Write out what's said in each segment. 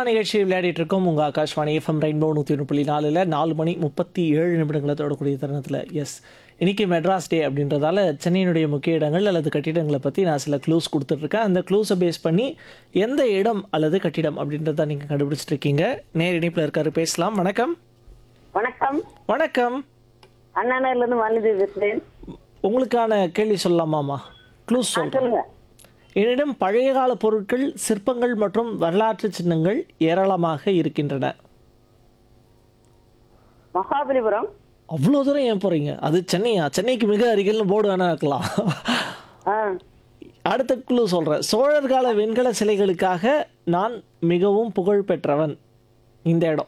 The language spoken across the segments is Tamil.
நிகழ்ச்சி விளையாடிட்டு இருக்கோம் உங்கள் ஆகாஷ்வாணி எஃப்எம் ரெயின்போ நூற்றி ஒன்று புள்ளி நாலில் நாலு மணி முப்பத்தி ஏழு நிமிடங்களை தொடரக்கூடிய தருணத்தில் எஸ் இன்னைக்கு மெட்ராஸ் டே அப்படின்றதால சென்னையினுடைய முக்கிய இடங்கள் அல்லது கட்டிடங்களை பற்றி நான் சில க்ளூஸ் கொடுத்துட்ருக்கேன் அந்த க்ளூஸை பேஸ் பண்ணி எந்த இடம் அல்லது கட்டிடம் அப்படின்றத நீங்கள் கண்டுபிடிச்சிட்டு இருக்கீங்க நேர் இணைப்பில் இருக்காரு பேசலாம் வணக்கம் வணக்கம் வணக்கம் அண்ணாநகர்ல இருந்து வாலிதி பேசுறேன் உங்களுக்கான கேள்வி சொல்லலாமாம்மா க்ளூஸ் சொல்கிறேன் சொல்லுங்க என்னிடம் பழைய கால பொருட்கள் சிற்பங்கள் மற்றும் வரலாற்று சின்னங்கள் ஏராளமாக இருக்கின்றன மகாபலிபுரம் அவ்வளோ தூரம் ஏன் போகிறீங்க அது சென்னையா சென்னைக்கு மிக அருகில்னு போர்டு வேணா இருக்கலாம் ஆ அடுத்த குழு சொல்கிறேன் சோழர் கால வெண்கல சிலைகளுக்காக நான் மிகவும் புகழ் பெற்றவன் இந்த இடம்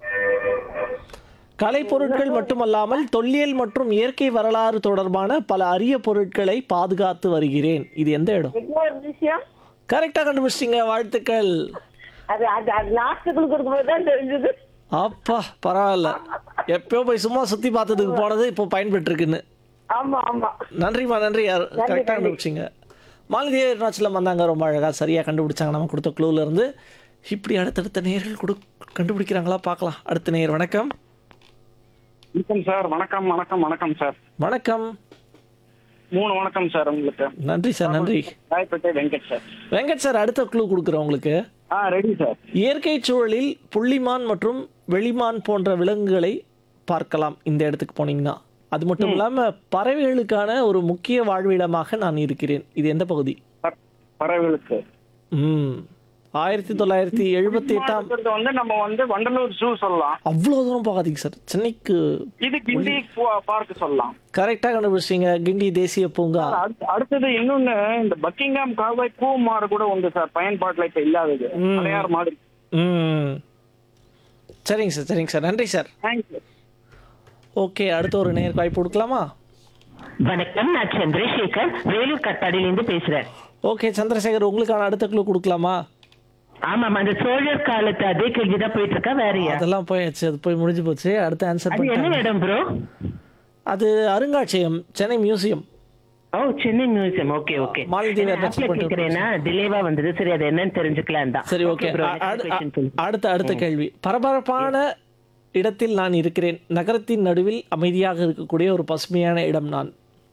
கலைப்பொருட்கள் மட்டுமல்லாமல் தொல்லியல் மற்றும் இயற்கை வரலாறு தொடர்பான பல அரிய பொருட்களை பாதுகாத்து வருகிறேன் இது எந்த இடம் இன்னொரு விஷயம் கரெக்டாக கண்டுபிடிச்சிங்க வாழ்த்துக்கள் அது அது அது லாஸ்ட் கொடுக்கறது போது தான் தெரிஞ்சது அப்பா பரவாயில்ல எப்பயோ போய் சும்மா சுற்றி பார்த்ததுக்கு போனது இப்போ பயன்பெற்றிருக்குன்னு ஆமா ஆமா நன்றிம்மா நன்றி கரெக்டாக கண்டுபிடிச்சிங்க மாலதேவி அருணாச்சலம் வந்தாங்க ரொம்ப அழகாக சரியாக கண்டுபிடிச்சாங்க நம்ம கொடுத்த க்ளூல இருந்து இப்படி அடுத்தடுத்த நேர்கள் கொடு கண்டுபிடிக்கிறாங்களா பார்க்கலாம் அடுத்த நேர் வணக்கம் வணக்கம் சார் வணக்கம் வணக்கம் வணக்கம் சார் வணக்கம் மூணு வணக்கம் சார் உங்களுக்கு நன்றி சார் நன்றி ராயப்பேட்டை வெங்கட் சார் வெங்கட் சார் அடுத்த க்ளூ கொடுக்குறோம் உங்களுக்கு ஆ ரெடி சார் இயற்கை சூழலில் புள்ளிமான் மற்றும் வெளிமான் போன்ற விலங்குகளை பார்க்கலாம் இந்த இடத்துக்கு போனீங்கன்னா அது மட்டும் இல்லாமல் பறவைகளுக்கான ஒரு முக்கிய வாழ்விடமாக நான் இருக்கிறேன் இது எந்த பகுதி ப- பறவைகளுக்கு ம் ஆயிரத்தி தொள்ளாயிரத்தி எழுபத்தி எட்டாம் இருக்கிறது வந்து நம்ம வந்து வண்டலூர் ஜூ சொல்லலாம் அவ்வளோ தூரம் போகாதீங்க சார் சென்னைக்கு இது கிண்டி பார்க் சொல்லலாம் கரெக்டாக கண்டுபிடிச்சிங்க கிண்டி தேசிய பூங்கா அடுத்து- அடுத்தது இன்னொன்னு இந்த பக்கிங்ஹாம் கால்வாய் கூ மாடு கூட உண்டு சார் பயன்பாட்டுல இப்ப இல்லாதது ம். அடையார் மாடு ம் சரிங்க சார் சரிங்க சார் நன்றி சார் தேங்க்யூ ஓகே அடுத்த ஒரு நேருக்கு வாய்ப்பு கொடுக்கலாமா வணக்கம் நான் சந்திரசேகர் வேலூர் கட்பாடியிலிருந்து பேசுறேன் ஓகே சந்திரசேகர் உங்களுக்கான அடுத்த க்ளூ கொடுக்கலாமா ஆமாம் அந்த சோழர் காலத்து அதே கேள்விதான் போயிட்டு இருக்கா வேறயா அதெல்லாம் போயாச்சு அது போய் முடிஞ்சு போச்சு அடுத்த ஆன்சர் அது என்ன பண்ணிட்டாங்க இடம் ப்ரோ அது அருங்காட்சியகம் Chennai museum oh Chennai museum okay okay மாலத்தீவு அருங்காட்சியகம் போயிட்டு கேக்குறேன்னா டிலேவா வந்தது சரி அது என்னன்னு தெரிஞ்சுக்கலாம் தான் சரி ஓகே bro, next question சொல்லு. அடுத்த அடுத்த கேள்வி பரபரப்பான இடத்தில் நான் இருக்கிறேன் நகரத்தின் நடுவில் அமைதியாக இருக்கக்கூடிய ஒரு பசுமையான இடம் நான்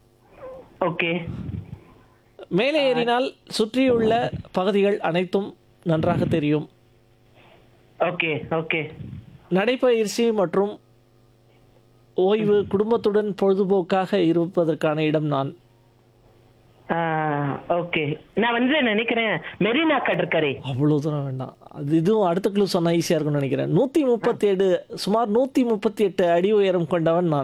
ஓகே மேலே ஏறினால் சுற்றியுள்ள பகுதிகள் அனைத்தும் நன்றாக தெரியும் ஓகே ஓகே நடைப்பயிற்சி மற்றும் ஓய்வு குடும்பத்துடன் பொழுதுபோக்காக இருப்பதற்கான இடம் நான் ஓகே நான் வந்து நினைக்கிறேன் மெரினா கடற்கரை அவ்வளோ தூரம் வேண்டாம் அது இதுவும் அடுத்த க்ளூ சொன்னால் ஈஸியாக இருக்கும்னு நினைக்கிறேன் நூற்றி முப்பத்தி ஏழு சுமார் நூற்றி முப்பத்தி எட்டு அடி உயரம் கொண்டவன் நான்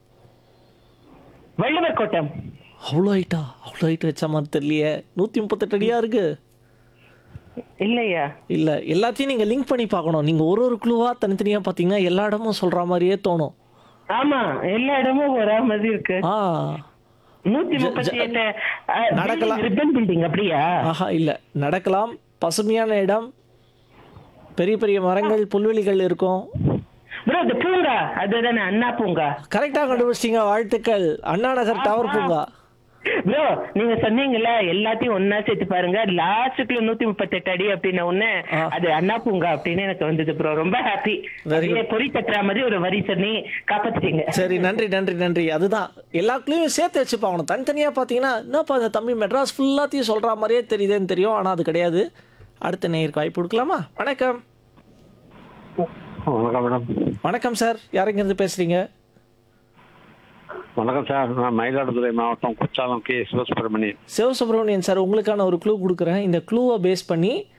வள்ளுவர் கோட்டம் அவ்வளோ ஹைட்டா அவ்வளோ ஹைட் வச்ச மாதிரி தெரியலையே நூற்றி முப்பத்தெட்டு அடியாக இருக்கு இல்லையா இல்லை எல்லாத்தையும் நீங்கள் லிங்க் பண்ணி பார்க்கணும் நீங்கள் ஒரு ஒரு க்ளூவாக தனித்தனியாக பார்த்தீங்கன்னா எல்லா இடமும் சொல்கிற மாதிரியே தோணும் ஆமா எல்லா இடமும் ஒரே மாதிரி இருக்கு ஆ நூத்தி முப்பத்தி எட்டு நடக்கலாம். ரிப்பன் பில்டிங் அப்படியா ஆஹா இல்லை நடக்கலாம் பசுமையான இடம் பெரிய பெரிய மரங்கள் புல்வெளிகள் இருக்கும் ப்ரோ இந்த பூங்கா அதுதானே அண்ணா பூங்கா கரெக்டாக கண்டுபிடிச்சிங்க வாழ்த்துக்கள் அண்ணா நகர் டவர் பூங்கா ப்ரோ நீங்க சொன்னீங்கல்ல எல்லாத்தையும் ஒன்னா சேர்த்து பாருங்க லாஸ்ட்டுக்குள்ள நூத்தி முப்பத்தெட்டு அடி அப்படின்ன உடனே ஆ. அது அண்ணா பூங்கா அப்படின்னு எனக்கு வந்தது ப்ரோ ரொம்ப ஹாப்பி Very good. பொறி கட்டுற மாதிரி ஒரு வரி சொல்லி காப்பாத்திட்டீங்க சரி நன்றி நன்றி நன்றி அதுதான் எல்லாத்துலேயும் சேர்த்து வச்சு பார்க்கணும் தனித்தனியாக பார்த்தீங்கன்னா என்னப்பா இந்த தம்பி மெட்ராஸ் ஃபுல்லாத்தையும் சொல்கிற மாதிரியே தெரியுதுன்னு தெரியும் ஆனால் அது கிடையாது அடுத்த நேருக்கு வாய்ப்பு கொடுக்கலாமா வணக்கம் வணக்கம் மேடம் வணக்கம் சார் யாருங்கிறது பேசுகிறீங்க வணக்கம் சார் நான் மயிலாடுதுறை மாவட்டம் குற்றாலம் கே சிவசுப்பிரமணியன் சிவசுப்ரமணியன் சார் உங்களுக்கான ஒரு க்ளூ கொடுக்குறேன் இந்த க்ளூவை பேஸ் பண்ணி